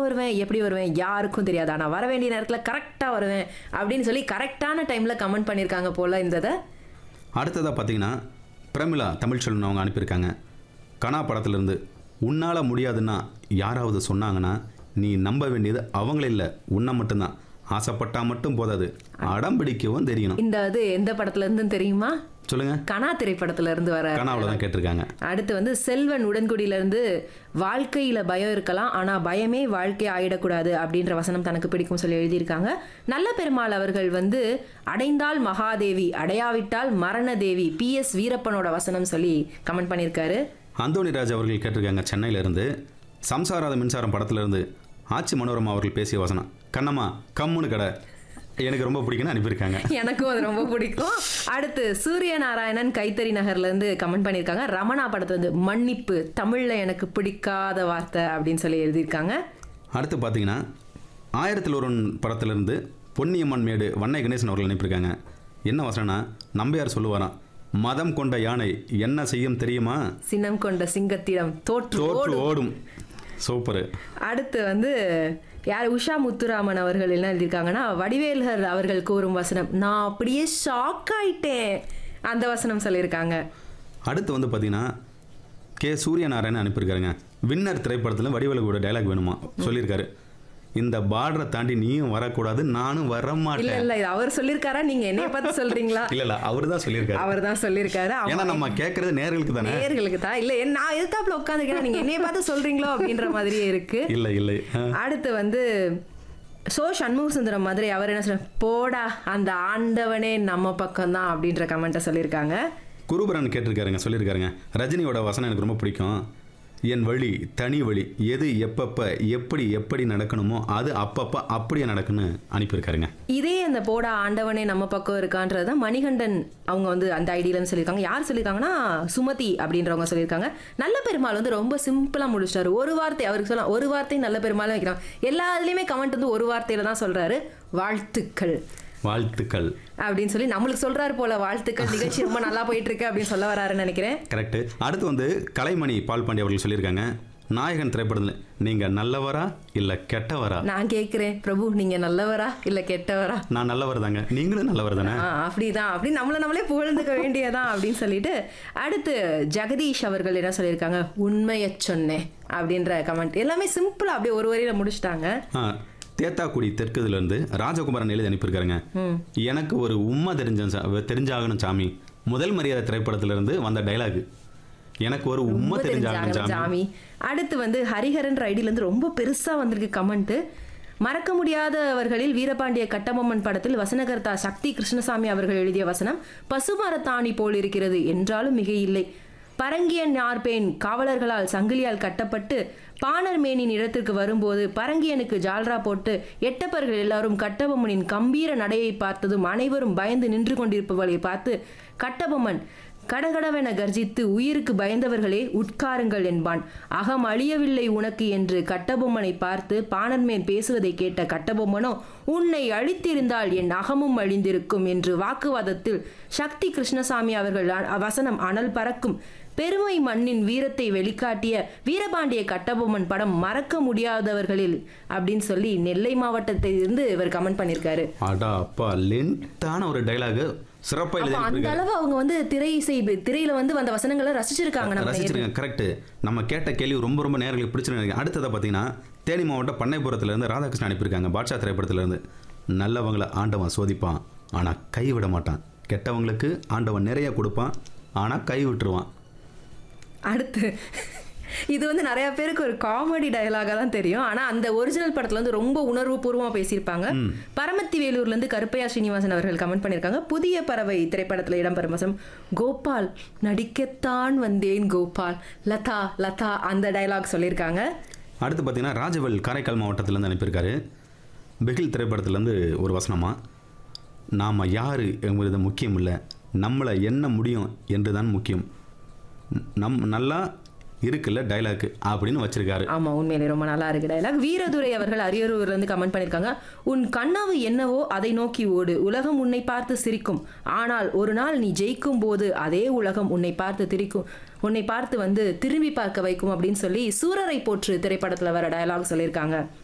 வருவேன் எப்படி வருவேன் யாருக்கும் தெரியாது ஆனால் வர வேண்டிய நேரத்தில் கரெக்டாக வருவேன் அப்படின்னு சொல்லி கரெக்டான டைமில் கமெண்ட் பண்ணியிருக்காங்க போல் இந்த இதை அடுத்ததாக பார்த்தீங்கன்னா பிரமிளா தமிழ் செல்வன் அவங்க அனுப்பியிருக்காங்க கனா படத்துலேருந்து உன்னால் முடியாதுன்னா யாராவது சொன்னாங்கன்னா நீ நம்ப வேண்டியது அவங்கள இல்லை உன்னை மட்டும்தான் ஆசைப்பட்டா மட்டும் போதாது அடம் பிடிக்கவும் தெரியணும் இந்த இது எந்த படத்துல இருந்துன்னு தெரியுமா சொல்லுங்க கனா திரைப்படத்துல இருந்து வர கனாவில் தான் கேட்டிருக்காங்க அடுத்து வந்து செல்வன் உடன்குடியில இருந்து வாழ்க்கையில பயம் இருக்கலாம் ஆனா பயமே வாழ்க்கை ஆயிடக்கூடாது அப்படின்ற வசனம் தனக்கு பிடிக்கும் சொல்லி எழுதியிருக்காங்க நல்ல பெருமாள் அவர்கள் வந்து அடைந்தால் மகாதேவி அடையாவிட்டால் மரண தேவி பி எஸ் வீரப்பனோட வசனம் சொல்லி கமெண்ட் பண்ணியிருக்காரு அந்தோணி ராஜ் அவர்கள் கேட்டிருக்காங்க சென்னையிலேருந்து சம்சாராத மின்சாரம் படத்துலேருந்து ஆச்சி மனோரமா அவர்கள் பேசிய வசனம் கண்ணம்மா கம்முன்னு கடை எனக்கு ரொம்ப பிடிக்குன்னு அனுப்பியிருக்காங்க எனக்கும் அது ரொம்ப பிடிக்கும் அடுத்து சூரிய நாராயணன் கைத்தறி நகர்ல இருந்து கமெண்ட் பண்ணியிருக்காங்க ரமணா படத்துல இருந்து மன்னிப்பு தமிழ்ல எனக்கு பிடிக்காத வார்த்தை அப்படின்னு சொல்லி எழுதியிருக்காங்க அடுத்து பார்த்தீங்கன்னா ஆயிரத்தில் ஒருவன் படத்திலிருந்து பொன்னியம்மன் மேடு வண்ணை கணேசன் அவர்கள் அனுப்பியிருக்காங்க என்ன வசனம்னா நம்பியார் சொல்லுவாராம் மதம் கொண்ட யானை என்ன செய்யும் தெரியுமா சினம் கொண்ட சிங்கத்திடம் தோற்று தோற்று ஓடும் ஓடும் சூப்பரு அடுத்து வந்து யார் உஷா முத்துராமன் அவர்கள் என்ன எழுதியிருக்காங்கன்னா வடிவேல்கர் அவர்கள் கூறும் வசனம் நான் அப்படியே ஷாக் ஆயிட்டேன் அந்த வசனம் சொல்லியிருக்காங்க அடுத்து வந்து பார்த்தீங்கன்னா கே சூரியநாராயணன் அனுப்பியிருக்காருங்க வின்னர் திரைப்படத்தில் வடிவேலு கூட டைலாக் வேணுமா சொல்லியிருக்காரு இந்த பார்டரை தாண்டி நீயும் வரக்கூடாது நானும் வர இல்ல மாட்டேன் இல்ல இது அவர் சொல்லியிருக்காரா நீங்க என்னைய பார்த்து சொல்றீங்களா இல்ல இல்ல அவர் தான் சொல்லியிருக்காரு அவர் தான் சொல்லியிருக்காரு ஆமா. ஏன்னா நம்ம கேட்கறது நேர்களுக்கு தானே நேயர்களுக்கு தான் இல்ல என் நான் எதிர்த்தாப்புல உட்காந்துருக்கேன் நீங்க என்னைய பார்த்து சொல்றீங்களோ அப்படின்ற மாதிரியே இருக்கு இல்லை இல்லை ஆ. அடுத்து வந்து சோ சண்முக சுந்தரம் மாதிரி அவர் என்ன சொல்ற போடா அந்த ஆண்டவனே நம்ம பக்கம் தான் அப்படின்ற கமெண்ட்டை சொல்லியிருக்காங்க குருபரன் கேட்டிருக்காருங்க சொல்லியிருக்காருங்க ரஜினியோட வசனம் எனக்கு ரொம்ப பிடிக்கும் என் வழி தனி வழி எது எப்பப்ப எப்படி எப்படி நடக்கணுமோ அது அப்பப்ப அப்படியே நடக்குன்னு அனுப்பியிருக்காருங்க இதே அந்த போடா ஆண்டவனே நம்ம பக்கம் இருக்கான்றது தான் மணிகண்டன் அவங்க வந்து அந்த ஐடியிலன்னு சொல்லியிருக்காங்க யார் சொல்லியிருக்காங்கன்னா சுமதி அப்படின்றவங்க சொல்லியிருக்காங்க நல்ல பெருமாள் வந்து ரொம்ப சிம்பிளாக முடிச்சிட்டாரு ஒரு வார்த்தை அவருக்கு சொல்லலாம் ஒரு வார்த்தை நல்ல பெருமாளும் வைக்கலாம் எல்லா இதுலேயுமே கமெண்ட் வந்து ஒரு வார்த்தையில தான் சொல்றாரு வாழ்த்துக்கள் வாழ்த்துக்கள் அப்படின்னு சொல்லி நம்மளுக்கு சொல்றாரு போல வாழ்த்துக்கள் நிகழ்ச்சி ரொம்ப நல்லா போயிட்டு இருக்கு அப்படின்னு சொல்ல வராருன்னு நினைக்கிறேன் கரெக்டு அடுத்து வந்து கலைமணி பால் பாண்டி அவர்கள் சொல்லியிருக்காங்க நாயகன் திரைப்படத்தில் நீங்கள் நல்லவரா இல்லை கெட்டவரா நான் கேட்கிறேன் பிரபு நீங்க நல்லவரா இல்ல கெட்டவரா நான் நல்லவர் தாங்க நீங்களும் நல்லவர் தானே ஆ, அப்படிதான் அப்படி நம்மள நம்மளே புகழ்ந்துக்க வேண்டியதான் அப்படின்னு சொல்லிட்டு அடுத்து ஜெகதீஷ் அவர்கள் என்ன சொல்லியிருக்காங்க உண்மையை சொன்னேன் அப்படின்ற கமெண்ட் எல்லாமே சிம்பிளா அப்படியே ஒரு வரியில முடிச்சிட்டாங்க ஆ தேத்தாக்குடி தெற்குதுலேருந்து ராஜகுமாரன் எழுதி அனுப்பியிருக்காருங்க எனக்கு ஒரு உண்மை தெரிஞ்ச சா- தெரிஞ்சாகணும் சாமி முதல் மரியாதை திரைப்படத்திலிருந்து வந்த டைலாக் எனக்கு ஒரு உண்மை தெரிஞ்சாகணும் தெரிஞ்சாங்க சாமி ஜாமி அடுத்து வந்து ஹரிஹரன் ஐடியில இருந்து ரொம்ப பெருசா வந்திருக்கு கமெண்ட் மறக்க முடியாதவர்களில் வீரபாண்டிய கட்டபொம்மன் படத்தில் வசனகர்த்தா சக்தி கிருஷ்ணசாமி அவர்கள் எழுதிய வசனம் பசுமரத்தாணி போல் இருக்கிறது என்றாலும் மிக இல்லை பரங்கியன் யார்பேன் காவலர்களால் சங்கிலியால் கட்டப்பட்டு பாணர் மேனின் இடத்திற்கு வரும்போது பரங்கியனுக்கு ஜால்ரா போட்டு எட்டப்பர்கள் எல்லாரும் கட்டபொம்மனின் கம்பீர நடையை பார்த்ததும் அனைவரும் பயந்து நின்று கொண்டிருப்பவர்களை பார்த்து கட்டபொம்மன் கடகடவென கர்ஜித்து உயிருக்கு பயந்தவர்களே உட்காருங்கள் என்பான் அகம் அழியவில்லை உனக்கு என்று கட்டபொம்மனை பார்த்து பாணர்மேல் பேசுவதை கேட்ட கட்டபொம்மனோ உன்னை அழித்திருந்தால் என் அகமும் அழிந்திருக்கும் என்று வாக்குவாதத்தில் சக்தி கிருஷ்ணசாமி அவர்கள் அ- வசனம் அனல் பறக்கும் பெருமை மண்ணின் வீரத்தை வெளிக்காட்டிய வீரபாண்டிய கட்டபொம்மன் படம் மறக்க முடியாதவர்களில் அப்படின்னு சொல்லி நெல்லை மாவட்டத்தை இருந்து இவர் கமெண்ட் பண்ணியிருக்காரு அடா அப்பா லென்த்தான ஒரு டைலாக் சிறப்பாக எழுதி அப்ப அந்த அனுப்பியிருக்காரு அளவு அவங்க வந்து திரை இசை திரையில வந்து வந்த வசனங்களை ரசிச்சிருக்காங்க நம்ம நேயர்கள். ரசிச்சிருக்கேன் கரெக்ட் நம்ம கேட்ட கேள்வி ரொம்ப ரொம்ப நேர்களுக்கு பிடிச்சிருக்கு நினைக்கிறேன். அடுத்ததை பார்த்தீங்கன்னா தேனி மாவட்டம் பண்ணைபுரத்துலேருந்து ராதாகிருஷ்ணன் அனுப்பியிருக்காங்க பாட்ஷா திரைப்படத்திலேருந்து நல்லவங்களை ஆண்டவன் சோதிப்பான் ஆனால் கை விட மாட்டான் கெட்டவங்களுக்கு ஆண்டவன் நிறைய கொடுப்பான் ஆனால் கை விட்டுருவான் அடுத்து இது வந்து நிறைய பேருக்கு ஒரு காமெடி டயலாகா தான் தெரியும் ஆனா அந்த ஒரிஜினல் படத்துல வந்து ரொம்ப உணர்வு பூர்வமா பேசியிருப்பாங்க பரமத்தி வேலூர்ல இருந்து கருப்பையா ஸ்ரீனிவாசன் அவர்கள் கமெண்ட் பண்ணியிருக்காங்க புதிய பறவை திரைப்படத்துல இடம்பெறும் வசனம் கோபால் நடிக்கத்தான் வந்தேன் கோபால் லதா லதா அந்த டயலாக் சொல்லியிருக்காங்க அடுத்து பார்த்தீங்கன்னா ராஜவல் காரைக்கால் மாவட்டத்திலேருந்து அனுப்பியிருக்காரு பிகில் திரைப்படத்துலேருந்து ஒரு வசனமா நாம் யார் என்பது முக்கியம் இல்லை நம்மளை என்ன முடியும் என்று தான் முக்கியம் நம் நல்லா இருக்குல்ல டைலாக் அப்படின்னு வச்சிருக்காரு ஆமா உண்மையிலே ரொம்ப நல்லா இருக்கு டயலாக் வீரதுரை அவர்கள் அரியலூர்ல இருந்து கமெண்ட் பண்ணிருக்காங்க உன் கனவு என்னவோ அதை நோக்கி ஓடு உலகம் உன்னை பார்த்து சிரிக்கும் ஆனால் ஒரு நாள் நீ ஜெயிக்கும் போது அதே உலகம் உன்னை பார்த்து திரிக்கும் உன்னை பார்த்து வந்து திரும்பி பார்க்க வைக்கும் அப்படின்னு சொல்லி சூரரை போற்று திரைப்படத்துல வர டயலாக் சொல்லியிருக்காங்க